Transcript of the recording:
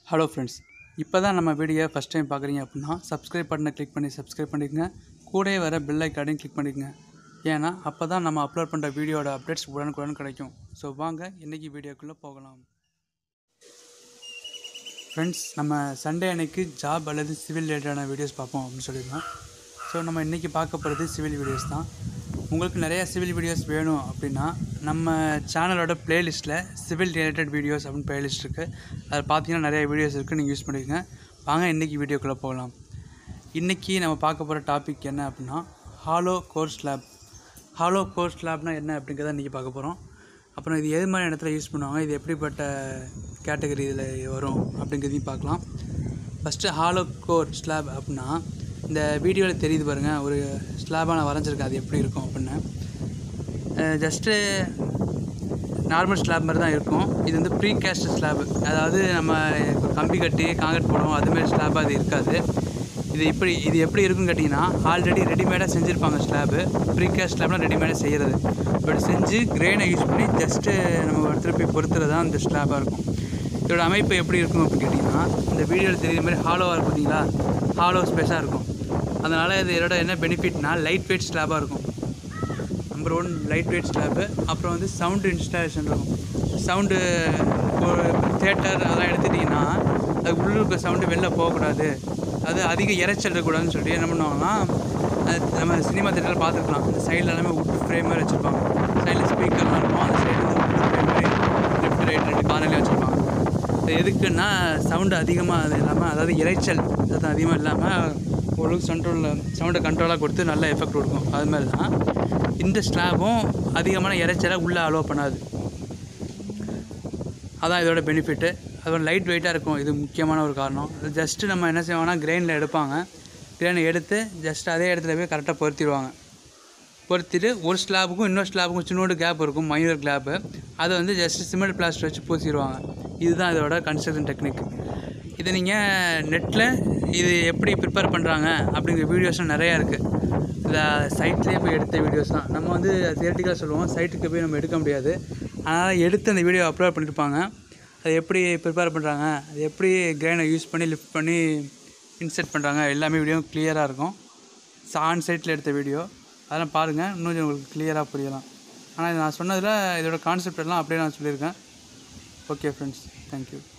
hello friends இப்போ தான் நம்ம வீடியோ ஃபஸ்ட் டைம் பார்க்குறீங்க அப்படின்னா சப்ஸ்கிரைப் பட்டனை கிளிக் பண்ணி சப்ஸ்கிரைப் பண்ணிக்கங்க கூடவே வர பெல் ஐக்கானையும் கிளிக் பண்ணிக்கங்க ஏன்னா அப்போ தான் நம்ம அப்லோட் பண்ணுற வீடியோட அப்டேட்ஸ் உடனுக்குடன் கிடைக்கும் ஸோ வாங்க இன்றைக்கி வீடியோக்குள்ளே போகலாம் ஃப்ரெண்ட்ஸ் நம்ம சண்டே அன்னைக்கு ஜாப் அல்லது சிவில் ரிலேட்டடான வீடியோஸ் பார்ப்போம் அப்படின்னு சொல்லியிருந்தோம் ஸோ நம்ம இன்றைக்கி பார்க்க போகிறது சிவில் வீடியோஸ் தான் உங்களுக்கு நிறையா சிவில் வீடியோஸ் வேணும் அப்படின்னா நம்ம சேனலோட ப்ளேலிஸ்ட்டில் சிவில் ரிலேட்டட் வீடியோஸ் அப்படின்னு ப்ளேலிஸ்ட் இருக்குது அதில் பார்த்தீங்கன்னா நிறைய வீடியோஸ் இருக்குது நீங்கள் யூஸ் பண்ணிக்கோங்க வாங்க இன்றைக்கி வீடியோக்குள்ளே போகலாம் இன்றைக்கி நம்ம பார்க்க போகிற டாபிக் என்ன அப்படின்னா hollow core slab hollow core லேப்னா என்ன அப்படிங்கிறத இன்றைக்கி பார்க்க போகிறோம் அப்புறம் இது எது மாதிரி இடத்துல யூஸ் பண்ணுவாங்க இது எப்படிப்பட்ட கேட்டகரி இதில் வரும் அப்படிங்கிறதையும் பார்க்கலாம் ஃபஸ்ட்டு ஹாலோ கோர் ஸ்லாப் அப்படின்னா இந்த வீடியோவில் தெரியுது பாருங்கள் ஒரு ஸ்லாபாக நான் வரைஞ்சிருக்கேன் அது எப்படி இருக்கும் அப்படின்னு ஜஸ்ட்டு நார்மல் ஸ்லாப் மாதிரி தான் இருக்கும் இது வந்து ப்ரீ கேஸ்ட் ஸ்லாப் அதாவது நம்ம இப்போ கம்பி கட்டி காங்கிரட் போடுவோம் அதுமாரி ஸ்லாபாக அது இருக்காது இது இப்படி இது எப்படி இருக்குன்னு கேட்டிங்கன்னா ஆல்ரெடி ரெடிமேடாக செஞ்சுருப்பாங்க ஸ்லாபு ப்ரீ கேஸ்ட் ஸ்லாப்லாம் ரெடிமேடாக செய்கிறது பட் செஞ்சு கிரெயினை யூஸ் பண்ணி ஜஸ்ட்டு நம்ம திருப்பி பொறுத்துறது தான் இந்த ஸ்லாபாக இருக்கும் இதோட அமைப்பு எப்படி இருக்கும் அப்படின்னு கேட்டிங்கன்னா இந்த வீடியோவில் தெரியுற மாதிரி ஹாலோவாக இருக்கும் பார்த்தீங்களா ஹாலோ ஸ்பேஸாக இருக்கும் அதனால் இது இதோட என்ன பெனிஃபிட்னா லைட் வெயிட் ஸ்லாபாக இருக்கும் number one light weight slab அப்புறம் வந்து சவுண்டு இன்ஸ்டாலேஷன் இருக்கும் சவுண்டு தேட்டர் அதெல்லாம் எடுத்துட்டிங்கன்னா அது உள்ளே இருக்க சவுண்டு வெளில போகக்கூடாது அது அதிக இறைச்சல் இருக்கக்கூடாதுன்னு சொல்லிட்டு என்ன பண்ணுவாங்கன்னா அது நம்ம சினிமா தேட்டரில் பார்த்துருக்கலாம் அந்த சைடில் எல்லாமே உட் ஃப்ரேம் மாதிரி வச்சுருப்பாங்க சைடில் ஸ்பீக்கர்லாம் இருக்கும் அந்த சைடில் வந்து உட் ஃப்ரேம் மாதிரி லெஃப்ட் ரைட் ரெண்டு கார்னர்லேயும் வச்சுருப்பாங்க இது எதுக்குன்னா சவுண்டு அதிகமாக அது இல்லாமல் அதாவது இறைச்சல் அது அதிகமாக இல்லாமல் ஓரளவுக்கு கண்ட்ரோலில் சவுண்டை கண்ட்ரோலாக கொடுத்து நல்ல எஃபெக்ட் கொடுக்கும் அது மாதிரி தான் இந்த ஸ்லாபும் அதிகமான இறைச்சலை உள்ளே அலோவ் பண்ணாது அதான் இதோட பெனிஃபிட்டு அது லைட் வெயிட்டாக இருக்கும் இது முக்கியமான ஒரு காரணம் ஜஸ்ட்டு நம்ம என்ன செய்வோம்னா கிரெயினில் எடுப்பாங்க கிரெயினை எடுத்து ஜஸ்ட் அதே இடத்துல போய் கரெக்டாக பொருத்திடுவாங்க பொருத்திட்டு ஒரு ஸ்லாபுக்கும் இன்னொரு ஸ்லாபுக்கும் சின்னோடு கேப் இருக்கும் மைனர் கேப்பு அதை வந்து ஜஸ்ட் சிமெண்ட் பிளாஸ்டர் வச்சு பூசிடுவாங்க இதுதான் இதோட கன்ஸ்ட்ரக்ஷன் டெக்னிக் இதை நீங்கள் நெட்டில் இது எப்படி ப்ரிப்பேர் பண்ணுறாங்க அப்படிங்கிற வீடியோஸ்லாம் நிறையா இருக்குது இந்த சைட்லேயே போய் எடுத்த வீடியோஸ் தான் நம்ம வந்து தியரட்டிக்கலாக சொல்லுவோம் சைட்டுக்கு போய் நம்ம எடுக்க முடியாது அதனால் எடுத்து அந்த வீடியோ அப்லோட் பண்ணியிருப்பாங்க அது எப்படி ப்ரிப்பேர் பண்ணுறாங்க அது எப்படி கிரைனை யூஸ் பண்ணி லிஃப்ட் பண்ணி இன்செர்ட் பண்ணுறாங்க எல்லாமே வீடியோ கிளியராக இருக்கும் ஆன் சைட்டில் எடுத்த வீடியோ அதெல்லாம் பாருங்கள் இன்னும் கொஞ்சம் உங்களுக்கு கிளியராக புரியலாம் ஆனால் நான் சொன்னதில் இதோட கான்செப்ட் எல்லாம் அப்படியே நான் சொல்லியிருக்கேன் ஓகே ஃப்ரெண்ட்ஸ் தேங்க்யூ